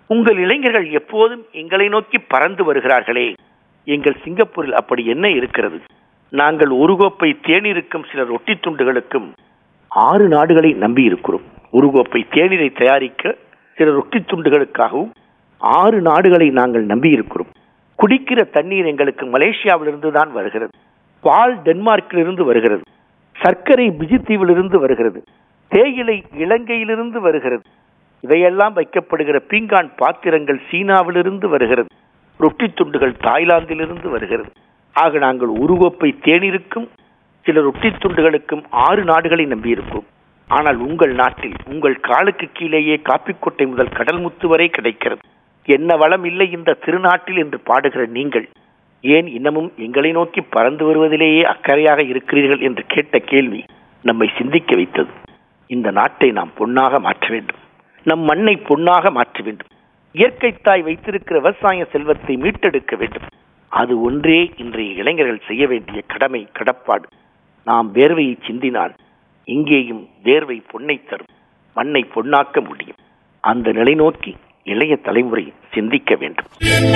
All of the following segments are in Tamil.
உங்கள் இளைஞர்கள் எப்போதும் எங்களை நோக்கி பறந்து வருகிறார்களே எங்கள் சிங்கப்பூரில் அப்படி என்ன இருக்கிறது நாங்கள் ஒரு கோப்பை தேநீருக்கும் சில ரொட்டி துண்டுகளுக்கும் ஆறு நாடுகளை நம்பி இருக்கிறோம் ஒரு கோப்பை தேநீரை தயாரிக்க சில ரொட்டி துண்டுகளுக்காகவும் ஆறு நாடுகளை நாங்கள் நம்பி இருக்கிறோம் குடிக்கிற தண்ணீர் எங்களுக்கு மலேசியாவிலிருந்து தான் வருகிறது பால் டென்மார்க்கிலிருந்து வருகிறது சர்க்கரை பிஜித்தீவிலிருந்து வருகிறது தேயிலை இலங்கையிலிருந்து வருகிறது இவையெல்லாம் வைக்கப்படுகிற பீங்கான் பாத்திரங்கள் சீனாவிலிருந்து வருகிறது ரொட்டி துண்டுகள் தாய்லாந்திலிருந்து வருகிறது ஆக நாங்கள் ஒரு கோப்பை தேநீருக்கும் சில ரொட்டி துண்டுகளுக்கும் ஆறு நாடுகளை நம்பியிருக்கிறோம் ஆனால் உங்கள் நாட்டில் உங்கள் காலுக்கு கீழேயே காப்பிக்கொட்டை முதல் கடல் முத்து வரை கிடைக்கிறது என்ன வளம் இல்லை இந்த திருநாட்டில் என்று பாடுகிற நீங்கள் ஏன் இன்னமும் எங்களை நோக்கி பறந்து வருவதிலேயே அக்கறையாக இருக்கிறீர்கள் என்று கேட்ட கேள்வி நம்மை சிந்திக்க வைத்தது இந்த நாட்டை நாம் பொன்னாக மாற்ற வேண்டும் நம் மண்ணை பொன்னாக மாற்ற வேண்டும் இயற்கை தாய் வைத்திருக்கிற விவசாய செல்வத்தை மீட்டெடுக்க வேண்டும் அது ஒன்றே இன்றைய இளைஞர்கள் செய்ய வேண்டிய கடமை கடப்பாடு நாம் வேர்வையை சிந்தினால் இங்கேயும் வேர்வை பொன்னை தரும் மண்ணை பொன்னாக்க முடியும் அந்த நிலை நோக்கி இளைய தலைமுறை சிந்திக்க வேண்டும்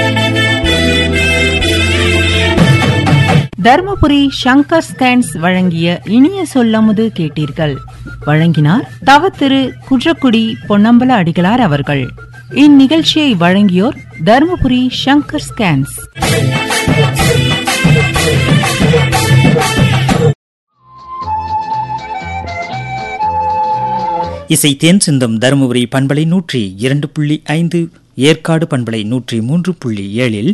தர்மபுரி சங்கர் ஸ்கேன்ஸ் வழங்கிய இனிய சொல்லமுது கேட்டீர்கள் வழங்கினார் தவ திரு குன்றக்குடி பொன்னம்பல அடிகளார் அவர்கள் இந்நிகழ்ச்சியை வழங்கியோர் தர்மபுரி சங்கர் ஸ்கேன்ஸ் இசை தேன் சிந்தம் தருமபுரி பண்பலை நூற்றி இரண்டு புள்ளி ஐந்து ஏற்காடு பண்பலை நூற்றி மூன்று புள்ளி ஏழில்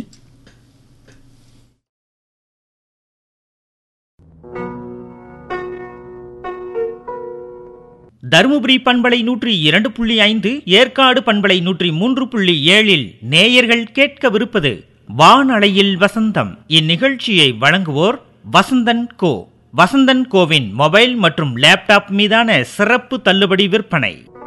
தருமபுரி பண்பலை நூற்றி இரண்டு புள்ளி ஐந்து ஏற்காடு பண்பலை நூற்றி மூன்று புள்ளி ஏழில் நேயர்கள் கேட்கவிருப்பது வானலையில் வசந்தம் இந்நிகழ்ச்சியை வழங்குவோர் வசந்தன் கோ வசந்தன் கோவின் மொபைல் மற்றும் லேப்டாப் மீதான சிறப்பு தள்ளுபடி விற்பனை